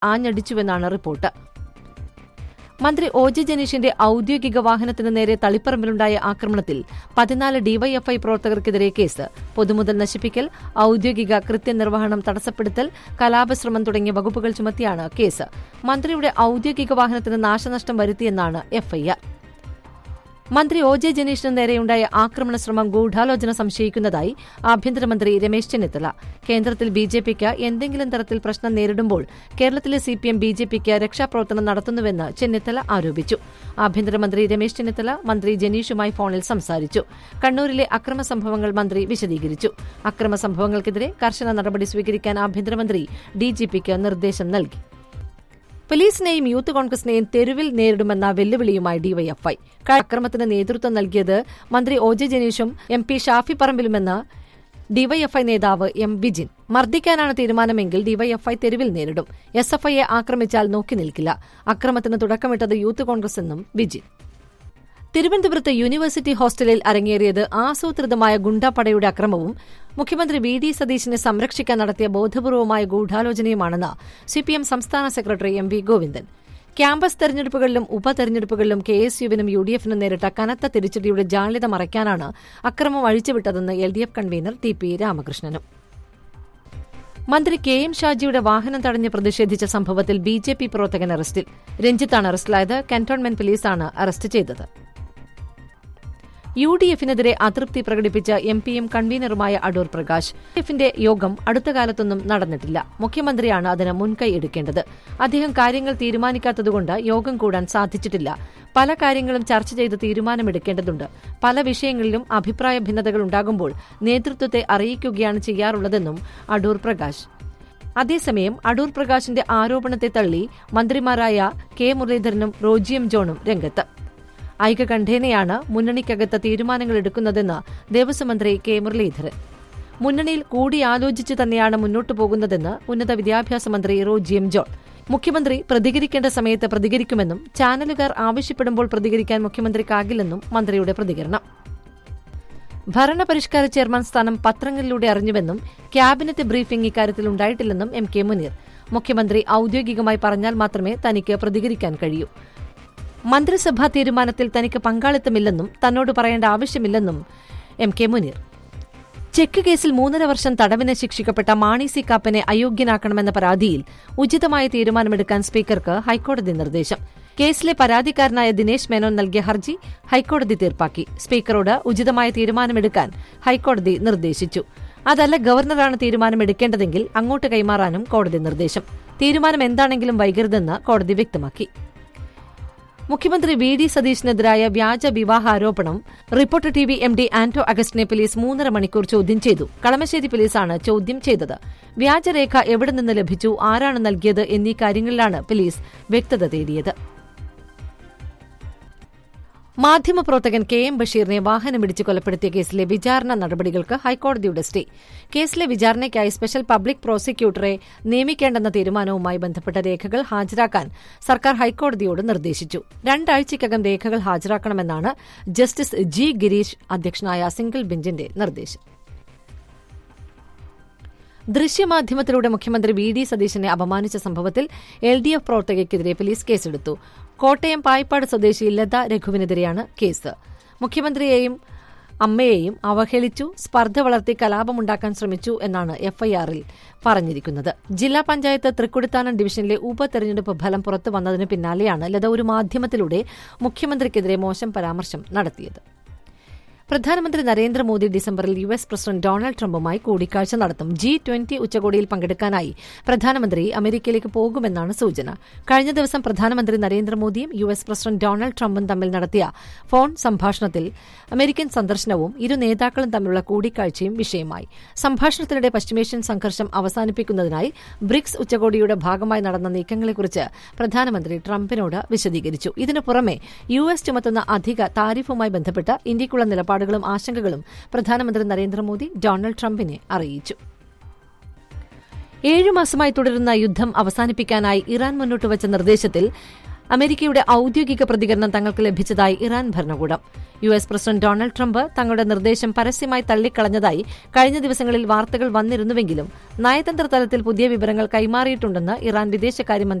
ആഞ്ഞടിച്ചുവെന്നാണ് report മന്ത്രി O J ജനീഷിന്റെ ഔദ്യോഗിക വാഹനത്തിന് നേരെ തളിപ്പറമ്പിലുണ്ടായ ആക്രമണത്തിൽ പതിനാല് ഡിവൈഎഫ്ഐ പ്രവർത്തകർക്കെതിരെ കേസ് പൊതുമുതൽ നശിപ്പിക്കൽ ഔദ്യോഗിക കൃത്യനിർവഹണം തടസ്സപ്പെടുത്തൽ കലാപശ്രമം തുടങ്ങിയ വകുപ്പുകൾ ചുമത്തിയാണ് കേസ് മന്ത്രിയുടെ ഔദ്യോഗിക വാഹനത്തിന് നാശനഷ്ടം വരുത്തിയെന്നാണ് എഫ്ഐആർ മന്ത്രി ഒ ജെ ജനീഷിന് നേരെയുണ്ടായ ആക്രമണ ശ്രമം ഗൂഢാലോചന സംശയിക്കുന്നതായി ആഭ്യന്തരമന്ത്രി രമേശ് ചെന്നിത്തല കേന്ദ്രത്തിൽ ബി ജെ പിക്ക് എന്തെങ്കിലും തരത്തിൽ പ്രശ്നം നേരിടുമ്പോൾ കേരളത്തിലെ C P M B J പിക്ക് രക്ഷാപ്രവർത്തനം നടത്തുന്നുവെന്ന് ചെന്നിത്തല ആരോപിച്ചു ആഭ്യന്തരമന്ത്രി രമേശ് ചെന്നിത്തല മന്ത്രി ജനീഷുമായി ഫോണിൽ സംസാരിച്ചു കണ്ണൂരിലെ അക്രമ സംഭവങ്ങൾ മന്ത്രി വിശദീകരിച്ചു അക്രമ സംഭവങ്ങൾക്കെതിരെ കർശന നടപടി സ്വീകരിക്കാൻ ആഭ്യന്തരമന്ത്രി ഡിജിപിക്ക് നിർദ്ദേശം നൽകി പോലീസിനെയും യൂത്ത് കോൺഗ്രസിനെയും തെരുവിൽ നേരിടുമെന്ന വെല്ലുവിളിയുമായി ഡിവൈഎഫ്ഐ അക്രമത്തിന് നേതൃത്വം നൽകിയത് മന്ത്രി ഒ ജെ ജനീഷും എം പി ഷാഫി പറമ്പിലുമെന്ന് ഡിവൈഎഫ്ഐ നേതാവ് എം വിജിൻ മർദ്ദിക്കാനാണ് തീരുമാനമെങ്കിൽ ഡിവൈഎഫ്ഐ തെരുവിൽ നേരിടും എസ് എഫ് ഐയെ ആക്രമിച്ചാൽ നോക്കി നിൽക്കില്ല അക്രമത്തിന് തുടക്കമിട്ടത് യൂത്ത് കോൺഗ്രസ് എന്നും വിജിൻ തിരുവനന്തപുരത്ത് യൂണിവേഴ്സിറ്റി ഹോസ്റ്റലിൽ അരങ്ങേറിയത് ആസൂത്രിതമായ ഗുണ്ടാപ്പടയുടെ അക്രമവും മുഖ്യമന്ത്രി വി ഡി സതീശിനെ സംരക്ഷിക്കാൻ നടത്തിയ ബോധപൂർവമായ ഗൂഢാലോചനയുമാണെന്ന് സിപിഎം സംസ്ഥാന secretary M V Govindan campus തെരഞ്ഞെടുപ്പുകളിലും ഉപതെരഞ്ഞെടുപ്പുകളിലും കെ എസ് യുവിനും യു ഡി എഫിനും നേരിട്ട കനത്ത തിരിച്ചടിയുടെ ജാള്യത മറയ്ക്കാനാണ് അക്രമം അഴിച്ചുവിട്ടതെന്ന് L D F convener T P രാമകൃഷ്ണനും മന്ത്രി കെ എം ഷാജിയുടെ വാഹനം തടഞ്ഞ് പ്രതിഷേധിച്ച സംഭവത്തിൽ ബി ജെ പി പ്രവർത്തകൻ അറസ്റ്റിൽ രഞ്ജിത്താണ് അറസ്റ്റിലായത് കന്റോൺമെന്റ് പോലീസാണ് അറസ്റ്റ് ചെയ്തത് യു ഡി എഫിനെതിരെ അതൃപ്തി പ്രകടിപ്പിച്ച എം പിയും കൺവീനറുമായ അടൂർ പ്രകാശ് എഫിന്റെ യോഗം അടുത്ത കാലത്തൊന്നും നടന്നിട്ടില്ല മുഖ്യമന്ത്രിയാണ് അതിന് മുൻകൈ എടുക്കേണ്ടത് അദ്ദേഹം കാര്യങ്ങൾ തീരുമാനിക്കാത്തതുകൊണ്ട് യോഗം കൂടാൻ സാധിച്ചിട്ടില്ല പല കാര്യങ്ങളും ചർച്ച ചെയ്ത് തീരുമാനമെടുക്കേണ്ടതുണ്ട് പല വിഷയങ്ങളിലും അഭിപ്രായ ഭിന്നതകൾ ഉണ്ടാകുമ്പോൾ നേതൃത്വത്തെ അറിയിക്കുകയാണ് ചെയ്യാറുള്ളതെന്നും അടൂർ പ്രകാശ് അതേസമയം അടൂർ പ്രകാശിന്റെ ആരോപണത്തെ തള്ളി മന്ത്രിമാരായ കെ മുരളീധരനും റോജിയം ജോണും രംഗത്ത് ഐക്യകണ്ഠേനയാണ് മുന്നണിക്കകത്ത് തീരുമാനങ്ങൾ എടുക്കുന്നതെന്ന് ദേവസ്വം മന്ത്രി കെ മുരളീധരൻ മുന്നണിയിൽ കൂടിയാലോചിച്ച് തന്നെയാണ് മുന്നോട്ടു പോകുന്നതെന്ന് ഉന്നത വിദ്യാഭ്യാസ മന്ത്രി റോജിയം ജോൺ മുഖ്യമന്ത്രി പ്രതികരിക്കേണ്ട സമയത്ത് പ്രതികരിക്കുമെന്നും ചാനലുകാർ ആവശ്യപ്പെടുമ്പോൾ പ്രതികരിക്കാൻ മുഖ്യമന്ത്രിക്കാകില്ലെന്നും മന്ത്രിയുടെ പ്രതികരണം ഭരണപരിഷ്കാര ചെയർമാൻ സ്ഥാനം പത്രങ്ങളിലൂടെ അറിഞ്ഞുവെന്നും ക്യാബിനറ്റ് ബ്രീഫിംഗ് ഇക്കാര്യത്തിൽ ഉണ്ടായിട്ടില്ലെന്നും എം കെ മുനീർ മുഖ്യമന്ത്രി ഔദ്യോഗികമായി പറഞ്ഞാൽ മാത്രമേ തനിക്ക് പ്രതികരിക്കാൻ കഴിയൂ മന്ത്രിസഭാ തീരുമാനത്തിൽ തനിക്ക് പങ്കാളിത്തമില്ലെന്നും തന്നോട് പറയേണ്ട ആവശ്യമില്ലെന്നും എം കെ മുനീർ ചെക്ക് കേസിൽ മൂന്നര വർഷം തടവിന് ശിക്ഷിക്കപ്പെട്ട മാണി സി കാപ്പനെ അയോഗ്യനാക്കണമെന്ന പരാതിയിൽ ഉചിതമായ തീരുമാനമെടുക്കാൻ സ്പീക്കർക്ക് ഹൈക്കോടതി നിർദ്ദേശം കേസിലെ പരാതിക്കാരനായ ദിനേശ് മേനോൻ നൽകിയ ഹർജി ഹൈക്കോടതി തീർപ്പാക്കി സ്പീക്കറോട് ഉചിതമായ തീരുമാനമെടുക്കാൻ ഹൈക്കോടതി നിർദ്ദേശിച്ചു അതല്ല ഗവർണറാണ് തീരുമാനമെടുക്കേണ്ടതെങ്കിൽ അങ്ങോട്ട് കൈമാറാനും കോടതി നിർദ്ദേശം തീരുമാനം എന്താണെങ്കിലും വൈകരുതെന്ന് കോടതി വ്യക്തമാക്കി മുഖ്യമന്ത്രി വി ഡി സതീശിനെതിരായ വ്യാജ വിവാഹാരോപണം reporter T V M D Anto അഗസ്റ്റിനെ പോലീസ് മൂന്നര മണിക്കൂർ ചോദ്യം ചെയ്തു കളമശ്ശേരി പോലീസാണ് ചോദ്യം ചെയ്തത് വ്യാജരേഖ എവിടെ നിന്ന് ലഭിച്ചു ആരാണ് നൽകിയത് എന്നീ കാര്യങ്ങളിലാണ് പോലീസ് വ്യക്തത തേടിയത് മാധ്യമപ്രവർത്തകൻ കെ എം ബഷീറിനെ വാഹനമിടിച്ച് കൊലപ്പെടുത്തിയ കേസിലെ വിചാരണ നടപടികൾക്ക് ഹൈക്കോടതിയുടെ സ്റ്റേ കേസിലെ വിചാരണയ്ക്കായി സ്പെഷ്യൽ പബ്ലിക് പ്രോസിക്യൂട്ടറെ നിയമിക്കേണ്ടെന്ന തീരുമാനവുമായി ബന്ധപ്പെട്ട രേഖകൾ ഹാജരാക്കാൻ സർക്കാർ ഹൈക്കോടതിയോട് നിർദ്ദേശിച്ചു രണ്ടാഴ്ചയ്ക്കകം രേഖകൾ ഹാജരാക്കണമെന്നാണ് ജസ്റ്റിസ് ജി ഗിരീഷ് അധ്യക്ഷനായ സിംഗിൾ ബെഞ്ചിന്റെ നിർദ്ദേശം ദൃശ്യമാധ്യമത്തിലൂടെ മുഖ്യമന്ത്രി വി ഡി സതീശനെ അപമാനിച്ച സംഭവത്തിൽ എൽ ഡി എഫ് പ്രവർത്തകയ്ക്കെതിരെ പോലീസ് കേസെടുത്തു കോട്ടയം പായിപ്പാട് സ്വദേശി ലത രഘുവിനെതിരെയാണ് കേസ് മുഖ്യമന്ത്രിയെയും അമ്മയെയും അവഹേളിച്ചു സ്പർദ്ധ വളർത്തി കലാപമുണ്ടാക്കാൻ ശ്രമിച്ചു എന്നാണ് എഫ്ഐആറിൽ പറഞ്ഞിരിക്കുന്നത് ജില്ലാ പഞ്ചായത്ത് തൃക്കുടിത്താനം ഡിവിഷനിലെ ഉപതെരഞ്ഞെടുപ്പ് ഫലം പുറത്തു വന്നതിന് പിന്നാലെയാണ് ലത ഒരു മാധ്യമത്തിലൂടെ മുഖ്യമന്ത്രിക്കെതിരെ മോശം പരാമർശം നടത്തിയത് പ്രധാനമന്ത്രി നരേന്ദ്രമോദി ഡിസംബറിൽ യു എസ് പ്രസിഡന്റ് ഡൊണാൾഡ് ട്രംപുമായി കൂടിക്കാഴ്ച നടത്തും ജി ട്വന്റി ഉച്ചകോടിയിൽ പങ്കെടുക്കാനായി പ്രധാനമന്ത്രി അമേരിക്കയിലേക്ക് പോകുമെന്നാണ് സൂചന കഴിഞ്ഞ ദിവസം പ്രധാനമന്ത്രി നരേന്ദ്രമോദിയും യു എസ് പ്രസിഡന്റ് ഡൊണാൾഡ് ട്രംപും തമ്മിൽ നടത്തിയ ഫോൺ സംഭാഷണത്തിൽ അമേരിക്കൻ സന്ദർശനവും ഇരു നേതാക്കളും തമ്മിലുള്ള കൂടിക്കാഴ്ചയും വിഷയമായി സംഭാഷണത്തിനിടെ പശ്ചിമേഷ്യൻ സംഘർഷം അവസാനിപ്പിക്കുന്നതിനായി ബ്രിക്സ് ഉച്ചകോടിയുടെ ഭാഗമായി നടന്ന നീക്കങ്ങളെക്കുറിച്ച് പ്രധാനമന്ത്രി ട്രംപിനോട് വിശദീകരിച്ചു ഇതിനു പുറമെ യു എസ് ചുമത്തുന്ന അധിക താരിഫുമായി ബന്ധപ്പെട്ട് ഇന്ത്യയ്ക്കുള്ള നിലപാട് നിലപാടുകളും ആശങ്കകളും പ്രധാനമന്ത്രി നരേന്ദ്രമോദി ഡൊണാൾഡ് ട്രംപിനെ അറിയിച്ചു ഏഴു മാസമായി തുടരുന്ന യുദ്ധം അവസാനിപ്പിക്കാനായി ഇറാൻ മുന്നോട്ട് വച്ച നിർദ്ദേശത്തിൽ അമേരിക്കയുടെ ഔദ്യോഗിക പ്രതികരണം തങ്ങൾക്ക് ലഭിച്ചതായി ഇറാൻ ഭരണകൂടം U S president Donald Trump തങ്ങളുടെ നിർദ്ദേശം പരസ്യമായി തള്ളിക്കളഞ്ഞതായി കഴിഞ്ഞ ദിവസങ്ങളിൽ വാർത്തകൾ വന്നിരുന്നുവെങ്കിലും നയതന്ത്ര തലത്തിൽ പുതിയ വിവരങ്ങൾ കൈമാറിയിട്ടുണ്ടെന്ന് ഇറാൻ വിദേശകാര്യമന്ത്രി